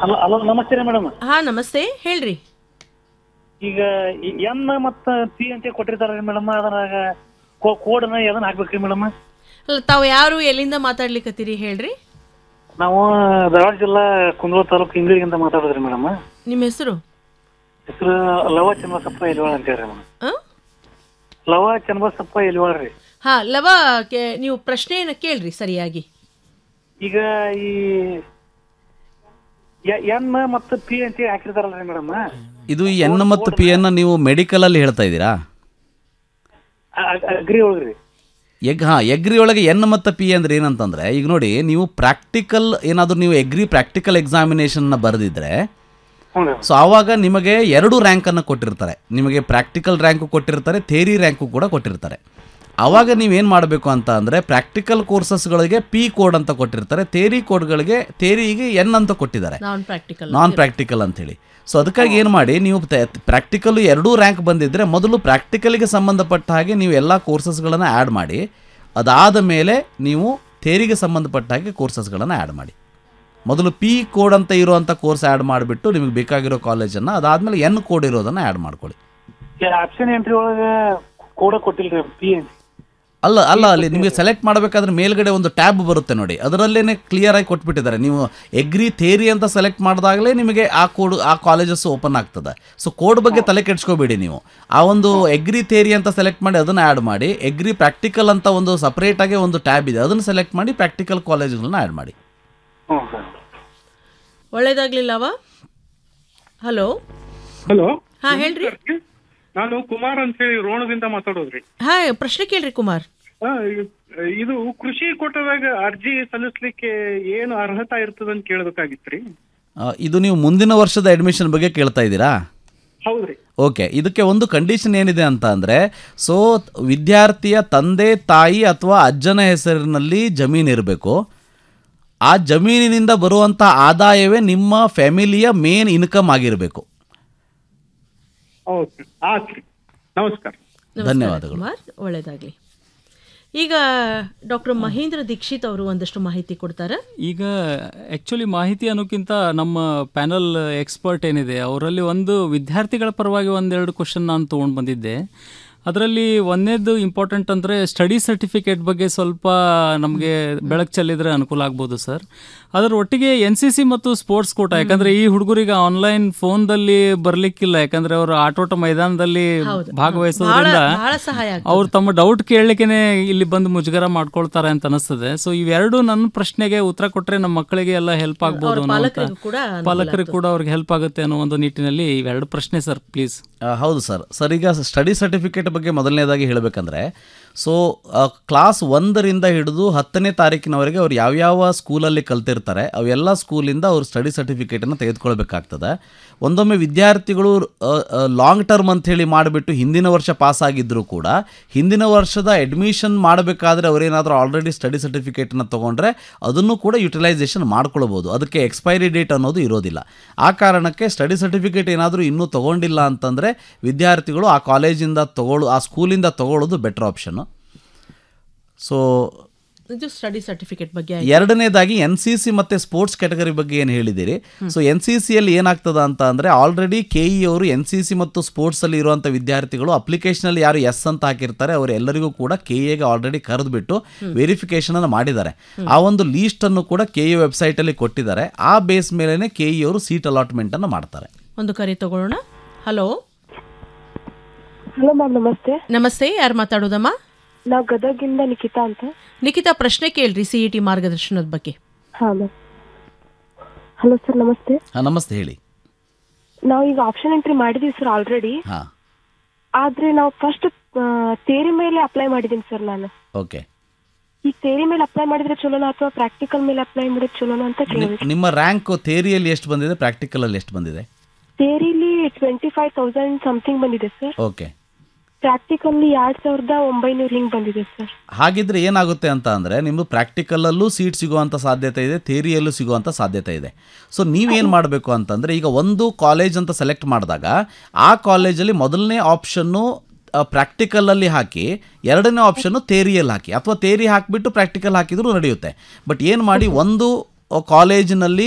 ಅಲ್ಲ ಅಲ್ಲ ನಮಸ್ತೆ ರೀ ಮೇಡಮ್ ಹಾ ನಮಸ್ತೆ ಹೇಳ್ರಿ ಈಗ ಎನ್ ಮತ್ತ ಪಿ ಅಂತ ಕೊಟ್ಟಿರ್ತಾರ ಮೇಡಮ್ ಅದ್ರಾಗ ಕೋಡ್ನ ಎದನ್ನ ಹಾಕ್ಬೇಕ್ರಿ ಮೇಡಮ್ ಅಲ್ಲ ತಾವು ಯಾರು ಎಲ್ಲಿಂದ ಮಾತಾಡ್ಲಿಕತ್ತೀರಿ ಹೇಳ್ರಿ ನಾವು ಧಾರವಾಡ ಜಿಲ್ಲಾ ಕುಂದಗೋಳ ತಾಲೂಕು ಇಂಗ್ಳಿಗಿಂದ ಮಾತಾಡೋದ್ರಿ ಮೇಡಮ್ ನಿಮ್ಮ ಹೆಸರು ಹೆಸರು ಲವ ಚನ್ನಬಸಪ್ಪ ಎಲಿವಾಳ ಅಂತ ಹೇಳ್ರಿ ಮೇಡಮ್ ಆ? ಲವ ಚನ್ನಬಸಪ್ಪ ಎಲಿವಾಳ ರೀ ಹಾ ಲವ ಕೆ- ನೀವು ಪ್ರಶ್ನೆಯನ್ನ ಕೇಳ್ರಿ ಸರಿಯಾಗಿ ಈಗ ಈ ಎನ್ ಮತ್ತು ಪಿ ಅಂತ ಹಾಕಿರ್ತಾರಲ್ರಿ ಮೇಡಮ್ ಇದು ಎನ್ ಮತ್ತು ಪಿ ಅನ್ನ ನೀವು ಮೆಡಿಕಲಲ್ಲಿ ಹೇಳ್ತಾ ಇದ್ದೀರಾ ಅಗ್ರಿ ಒಳಗ್ರಿ ಎಗ್ ಹಾಂ ಎಗ್ರಿ ಒಳಗೆ ಎನ್ ಮತ್ತು ಪಿ ಅಂದ್ರೆ ಏನಂತಂದರೆ ಈಗ ನೋಡಿ ನೀವು ಪ್ರಾಕ್ಟಿಕಲ್ ಏನಾದರೂ ನೀವು ಎಗ್ರಿ ಪ್ರಾಕ್ಟಿಕಲ್ ಎಕ್ಸಾಮಿನೇಷನ್ನ ಬರೆದಿದ್ರೆ ಹ್ಞೂ ರೀ ಸೊ ಆವಾಗ ನಿಮಗೆ ಎರಡು ರ್ಯಾಂಕನ್ನು ಕೊಟ್ಟಿರ್ತಾರೆ ನಿಮಗೆ ಪ್ರಾಕ್ಟಿಕಲ್ ರ್ಯಾಂಕು ಕೊಟ್ಟಿರ್ತಾರೆ ಥೇರಿ ರ್ಯಾಂಕು ಕೂಡ ಕೊಟ್ಟಿರ್ತಾರೆ ಆವಾಗ ನೀವೇನು ಮಾಡಬೇಕು ಅಂತ ಅಂದರೆ ಪ್ರಾಕ್ಟಿಕಲ್ ಕೋರ್ಸಸ್ಗಳಿಗೆ ಪಿ ಕೋಡ್ ಅಂತ ಕೊಟ್ಟಿರ್ತಾರೆ ಥೇರಿ ಕೋಡ್ಗಳಿಗೆ ಥೇರಿಗೆ ಎನ್ ಅಂತ ಕೊಟ್ಟಿದ್ದಾರೆ ನಾನ್ ಪ್ರಾಕ್ಟಿಕಲ್ ನಾನ್ ಪ್ರಾಕ್ಟಿಕಲ್ ಅಂತೇಳಿ ಸೊ ಅದಕ್ಕಾಗಿ ಏನು ಮಾಡಿ ನೀವು ಪ್ರಾಕ್ಟಿಕಲ್ ಎರಡೂ ರ್ಯಾಂಕ್ ಬಂದಿದ್ದರೆ ಮೊದಲು ಪ್ರಾಕ್ಟಿಕಲ್ಗೆ ಸಂಬಂಧಪಟ್ಟ ಹಾಗೆ ನೀವು ಎಲ್ಲ ಕೋರ್ಸಸ್ಗಳನ್ನು ಆ್ಯಡ್ ಮಾಡಿ ಅದಾದ ಮೇಲೆ ನೀವು ಥೇರಿಗೆ ಸಂಬಂಧಪಟ್ಟ ಹಾಗೆ ಕೋರ್ಸಸ್ಗಳನ್ನು ಆ್ಯಡ್ ಮಾಡಿ ಮೊದಲು ಪಿ ಕೋಡ್ ಅಂತ ಇರುವಂಥ ಕೋರ್ಸ್ ಆ್ಯಡ್ ಮಾಡಿಬಿಟ್ಟು ನಿಮಗೆ ಬೇಕಾಗಿರೋ ಕಾಲೇಜನ್ನು ಅದಾದಮೇಲೆ ಎನ್ ಕೋಡ್ ಇರೋದನ್ನು ಆ್ಯಡ್ ಮಾಡ್ಕೊಳ್ಳಿ ಆಪ್ಷನ್ ಎಂಟ್ರಿ ಒಳಗ ಕೋಡ ಕೊಟ್ಟಿಲ್ರಿ ಪಿ ಅಂತ ಅಲ್ಲ ಅಲ್ಲ ಅಲ್ಲಿ ನಿಮಗೆ ಸೆಲೆಕ್ಟ್ ಮಾಡಬೇಕಾದ್ರೆ ಮೇಲ್ಗಡೆ ಒಂದು ಟ್ಯಾಬ್ ಬರುತ್ತೆ ನೋಡಿ ಅದರಲ್ಲೇ ಕ್ಲಿಯರ್ ಆಗಿ ಕೊಟ್ಬಿಟ್ಟಿದ್ದಾರೆ ನೀವು ಎಗ್ರಿ ಥೇರಿ ಅಂತ ಸೆಲೆಕ್ಟ್ ಮಾಡಿದಾಗಲೇ ನಿಮಗೆ ಆ ಕೋಡ್ ಆ ಕಾಲೇಜಸ್ ಓಪನ್ ಆಗ್ತದೆ ಸೊ ಕೋಡ್ ಬಗ್ಗೆ ತಲೆ ಕೆಡ್ಸ್ಕೋಬೇಡಿ ನೀವು ಆ ಒಂದು ಎಗ್ರಿ ಥೇರಿ ಅಂತ ಸೆಲೆಕ್ಟ್ ಮಾಡಿ ಅದನ್ನು ಆ್ಯಡ್ ಮಾಡಿ ಎಗ್ರಿ ಪ್ರಾಕ್ಟಿಕಲ್ ಅಂತ ಒಂದು ಸಪ್ರೇಟಾಗಿ ಒಂದು ಟ್ಯಾಬ್ ಇದೆ ಅದನ್ನು ಸೆಲೆಕ್ಟ್ ಮಾಡಿ ಪ್ರಾಕ್ಟಿಕಲ್ ಕಾಲೇಜ್ಗಳನ್ನ ಆ್ಯಡ್ ಮಾಡಿ ಹ್ಞೂ ಸರ್ ಒಳ್ಳೇದಾಗ್ಲಿಲ್ಲವ ಹಲೋ ಹಲೋ ಹಾ ಹೇಳ್ರಿ ನಾನು ಕುಮಾರ್ ಅಂತ ಹೇಳಿ ರೋಣದಿಂದ ಮಾತಾಡೋದ್ರಿ ಹಾ ಪ್ರಶ್ನೆ ಕೇಳ್ರಿ ಕುಮಾರ್ ಆ, ಇದು ಕೃಷಿ ಕೋಟದಾಗ ಅರ್ಜಿ ಸಲ್ಲಿಸ್ಲಿಕ್ಕೆ ಏನು ಅರ್ಹತಾ ಇರ್ತದಂತ ಕೇಳ್ಬೇಕಾಗಿತ್ರಿ ಆ, ಇದು ನೀವು ಮುಂದಿನ ವರ್ಷದ ಅಡ್ಮಿಷನ್ ಬಗ್ಗೆ ಕೇಳ್ತಾ ಇದ್ದೀರಾ ಹೌದ್ರಿ ಓಕೆ ಇದಕ್ಕೆ ಒಂದು ಕಂಡೀಷನ್ ಏನಿದೆ ಅಂತ ಅಂದರೆ ಸೊ ವಿದ್ಯಾರ್ಥಿಯ ತಂದೆ ತಾಯಿ ಅಥವಾ ಅಜ್ಜನ ಹೆಸರಿನಲ್ಲಿ ಜಮೀನು ಇರಬೇಕು ಆ ಜಮೀನಿನಿಂದ ಬರುವಂಥ ಆದಾಯವೇ ನಿಮ್ಮ ಫ್ಯಾಮಿಲಿಯ ಮೇನ್ ಇನ್ಕಮ್ ಆಗಿರಬೇಕು ಓಕೆ ಆತ್ರಿ ನಮಸ್ಕಾರ ನಮಸ್ಕಾರ ಧನ್ಯವಾದಗಳು. ಕುಮಾರ್ ಒಳ್ಳೇದಾಗ್ಲಿ ಈಗ ಡಾಕ್ಟರ್ ಮಹೇಂದ್ರ ದೀಕ್ಷಿತ್ ಅವರು ಒಂದಷ್ಟು ಮಾಹಿತಿ ಕೊಡ್ತಾರೆ ಈಗ ಆ್ಯಕ್ಚುಲಿ ಮಾಹಿತಿ ಅನ್ನೋಕ್ಕಿಂತ ನಮ್ಮ ಪ್ಯಾನಲ್ ಎಕ್ಸ್ಪರ್ಟ್ ಏನಿದೆ ಅವರಲ್ಲಿ ಒಂದು ವಿದ್ಯಾರ್ಥಿಗಳ ಪರವಾಗಿ ಒಂದೆರಡು ಕ್ವಶನ್ ನಾನು ತೊಗೊಂಡು ಬಂದಿದ್ದೆ ಅದರಲ್ಲಿ ಒಂದೇದು ಇಂಪಾರ್ಟೆಂಟ್ ಅಂದರೆ ಸ್ಟಡಿ ಸರ್ಟಿಫಿಕೇಟ್ ಬಗ್ಗೆ ಸ್ವಲ್ಪ ನಮಗೆ ಬೆಳಕು ಚೆಲ್ಲಿದ್ರೆ ಅನುಕೂಲ ಆಗ್ಬೋದು ಸರ್ ಅದರ ಒಟ್ಟಿಗೆ ಎನ್ ಸಿ ಸಿ ಮತ್ತು ಸ್ಪೋರ್ಟ್ಸ್ ಕೋಟ ಯಾಕಂದ್ರೆ ಈ ಹುಡುಗರಿಗೆ ಆನ್ಲೈನ್ ಫೋನ್ದಲ್ಲಿ ಬರ್ಲಿಕ್ಕಿಲ್ಲ ಯಾಕಂದ್ರೆ ಅವರು ಆಟೋಟ ಮೈದಾನದಲ್ಲಿ ಭಾಗವಹಿಸೋದ್ರಿಂದ ಬಹಳ- ಬಹಳ ಸಹಾಯ ಆಗ್ತದೆ. ಅವ್ರು ತಮ್ಮ ಡೌಟ್ ಕೇಳಲಿಕ್ಕೆ ಇಲ್ಲಿ ಬಂದು ಮುಜುಗರ ಮಾಡ್ಕೊಳ್ತಾರೆ ಅಂತ ಅನಿಸ್ತದೆ ಸೊ ಇವೆರಡು ನನ್ನ ಪ್ರಶ್ನೆಗೆ ಉತ್ತರ ಕೊಟ್ರೆ ನಮ್ಮ ಮಕ್ಕಳಿಗೆ ಎಲ್ಲ ಹೆಲ್ಪ್ ಆಗ್ಬೋದು ಅನ್ನೋ ಪಾಲಕರಿಗೂ ಕೂಡ ಅನುಕೂಲ ಪಾಲಕರಿಗೆ ಕೂಡ ಅವ್ರಿಗೆ ಹೆಲ್ಪ್ ಆಗುತ್ತೆ ಅನ್ನೋ ಒಂದು ನಿಟ್ಟಿನಲ್ಲಿ ಇವೆರಡು ಪ್ರಶ್ನೆ ಸರ್ ಪ್ಲೀಸ್ ಆ, ಹೌದು ಸರ್ ಸರ್ ಈಗ ಸ್ಟಡಿ ಸರ್ಟಿಫಿಕೇಟ್ ಬಗ್ಗೆ ಮೊದಲನೇದಾಗಿ ಹೇಳಬೇಕಂದ್ರೆ ಸೊ ಕ್ಲಾಸ್ ಒಂದರಿಂದ ಹಿಡಿದು ಹತ್ತನೇ ತಾರೀಕಿನವರೆಗೆ ಅವ್ರು ಯಾವ್ಯಾವ ಸ್ಕೂಲಲ್ಲಿ ಕಲ್ತಿರ್ತಾರೆ ಅವೆಲ್ಲ ಸ್ಕೂಲಿಂದ ಅವ್ರು ಸ್ಟಡಿ ಸರ್ಟಿಫಿಕೇಟನ್ನು ತೆಗೆದುಕೊಳ್ಬೇಕಾಗ್ತದೆ ಒಂದೊಮ್ಮೆ ವಿದ್ಯಾರ್ಥಿಗಳು ಲಾಂಗ್ ಟರ್ಮ್ ಅಂಥೇಳಿ ಮಾಡಿಬಿಟ್ಟು ಹಿಂದಿನ ವರ್ಷ ಪಾಸ್ ಆಗಿದ್ದರೂ ಕೂಡ ಹಿಂದಿನ ವರ್ಷದ ಅಡ್ಮಿಷನ್ ಮಾಡಬೇಕಾದ್ರೆ ಅವರೇನಾದರೂ ಆಲ್ರೆಡಿ ಸ್ಟಡಿ ಸರ್ಟಿಫಿಕೇಟನ್ನು ತೊಗೊಂಡ್ರೆ ಅದನ್ನು ಕೂಡ ಯುಟಿಲೈಸೇಷನ್ ಮಾಡ್ಕೊಳ್ಬೋದು ಅದಕ್ಕೆ ಎಕ್ಸ್ಪೈರಿ ಡೇಟ್ ಅನ್ನೋದು ಇರೋದಿಲ್ಲ ಆ ಕಾರಣಕ್ಕೆ ಸ್ಟಡಿ ಸರ್ಟಿಫಿಕೇಟ್ ಏನಾದರೂ ಇನ್ನೂ ತೊಗೊಂಡಿಲ್ಲ ಅಂತಂದರೆ ವಿದ್ಯಾರ್ಥಿಗಳು ಆ ಕಾಲೇಜಿಂದ ತಗೊಳ್ಳೋ ಆ ಸ್ಕೂಲಿಂದ ತಗೊಳ್ಳೋದು ಬೆಟರ್ ಆಪ್ಷನ್ನು ಸೊ ಇದು ಸ್ಟಡಿ ಸರ್ಟಿಫಿಕೇಟ್ ಬಗ್ಗೆ ಆಯ್ತು. ಎರಡನೇದಾಗಿ ಎನ್ ಸಿ ಸಿ ಮತ್ತು ಸ್ಪೋರ್ಟ್ಸ್ ಕ್ಯಾಟಗರಿ ಬಗ್ಗೆ ಏನು ಹೇಳಿದ್ದೀರಿ ಸೊ ಎನ್ ಸಿ ಸಿಯಲ್ಲಿ ಏನಾಗ್ತದ ಅಂತ ಅಂದರೆ ಆಲ್ರೆಡಿ ಕೆ ಇ ಅವರು ಎನ್ ಸಿ ಸಿ ಮತ್ತು ಸ್ಪೋರ್ಟ್ಸಲ್ಲಿ ಇರುವಂಥ ವಿದ್ಯಾರ್ಥಿಗಳು ಅಪ್ಲಿಕೇಶನಲ್ಲಿ ಯಾರು ಎಸ್ ಅಂತ ಹಾಕಿರ್ತಾರೆ ಅವರೆಲ್ಲರಿಗೂ ಕೂಡ ಕೆ ಎಗೆ ಆಲ್ರೆಡಿ ಕರೆದುಬಿಟ್ಟು ವೆರಿಫಿಕೇಷನನ್ನು ಮಾಡಿದ್ದಾರೆ ಆ ಒಂದು ಲೀಸ್ಟನ್ನು ಕೂಡ ಕೆ ಇ ವೆಬ್ಸೈಟಲ್ಲಿ ಕೊಟ್ಟಿದ್ದಾರೆ ಆ ಬೇಸ್ ಮೇಲೇ ಕೆ ಇ ಅವರು ಸೀಟ್ ಅಲಾಟ್ಮೆಂಟನ್ನು ಮಾಡ್ತಾರೆ ಒಂದು ಕರೆ ತಗೊಳ್ಳೋಣ ಹಲೋ ಹಲೋ ಮ್ಯಾಮ್ ನಮಸ್ತೆ ನಮಸ್ತೆ ಯಾರು ಮಾತಾಡೋದಮ್ಮ ನಾವು ಗದಗಿಂದ ನಿಖಿತಾ ಅಂತ ನಿಖಿತಾ ಪ್ರಶ್ನೆ ಕೇಳ್ರಿ ಸಿ ಇ ಟಿ ಮಾರ್ಗದರ್ಶನದ ಬಗ್ಗೆ ಹಾ ಮ್ಯಾಮ್ ಹಲೋ ಸರ್ ನಮಸ್ತೆ ಹಾಂ ನಮಸ್ತೆ ಹೇಳಿ ನಾವು ಈಗ ಆಪ್ಷನ್ ಎಂಟ್ರಿ ಮಾಡಿದೀವಿ ಸರ್ ಆಲ್ರೆಡಿ ಹಾಂ ಆದ್ರೆ ನಾವು ಫಸ್ಟ್ ತೇರಿ ಮೇಲೆ ಅಪ್ಲೈ ಮಾಡಿದೀನಿ ಸರ್ ನಾನು ಓಕೆ ಈ ತೇರಿ ಮೇಲೆ ಅಪ್ಲೈ ಮಾಡಿದ್ರೆ ಚಲೋನಾ ಅಥವಾ ಪ್ರಾಕ್ಟಿಕಲ್ ಮೇಲೆ ಅಪ್ಲೈ ಮಾಡಿದ್ರೆ ಚಲೋನಾ ಅಂತ ಕೇಳಿದ್ವಿ ನಿಮ್ಮ ರ್ಯಾಂಕು ಥೇರಿಯಲ್ಲಿ ಎಷ್ಟು ಬಂದಿದೆ ಪ್ರಾಕ್ಟಿಕಲಲ್ಲಿ ಎಷ್ಟು ಬಂದಿದೆ ತೇರಿಲಿ ಟ್ವೆಂಟಿ ಫೈವ್ ತೌಸಂಡ್ ಸಮಥಿಂಗ್ ಬಂದಿದೆ ಸರ್ ಓಕೆ ಪ್ರಾಕ್ಟಿಕಲ್ಲಿ ಎರಡ್ ಸಾವಿರದ ಒಂಬೈನೂರು ಹಿಂಗ್ ಬಂದಿದೆ ಸರ್ ಹಾಗಿದ್ರೆ ಏನಾಗುತ್ತೆ ಅಂತ ಅಂದರೆ ನಿಮ್ಮದು ಪ್ರಾಕ್ಟಿಕಲಲ್ಲೂ ಸೀಟ್ ಸಿಗುವಂಥ ಸಾಧ್ಯತೆ ಇದೆ ಥೇರಿಯಲ್ಲೂ ಸಿಗುವಂಥ ಸಾಧ್ಯತೆ ಇದೆ ಸೊ ನೀವೇನು ಮಾಡಬೇಕು ಅಂತಂದರೆ ಈಗ ಒಂದು ಕಾಲೇಜ್ ಅಂತ ಸೆಲೆಕ್ಟ್ ಮಾಡಿದಾಗ ಆ ಕಾಲೇಜಲ್ಲಿ ಮೊದಲನೇ ಆಪ್ಷನ್ನು ಪ್ರಾಕ್ಟಿಕಲಲ್ಲಿ ಹಾಕಿ ಎರಡನೇ ಆಪ್ಷನ್ನು ಥೇರಿಯಲ್ಲಿ ಹಾಕಿ ಅಥವಾ ಥೇರಿ ಹಾಕಿಬಿಟ್ಟು ಪ್ರಾಕ್ಟಿಕಲ್ ಹಾಕಿದರೂ ನಡೆಯುತ್ತೆ ಬಟ್ ಏನು ಮಾಡಿ ಒಂದು ಕಾಲೇಜಿನಲ್ಲಿ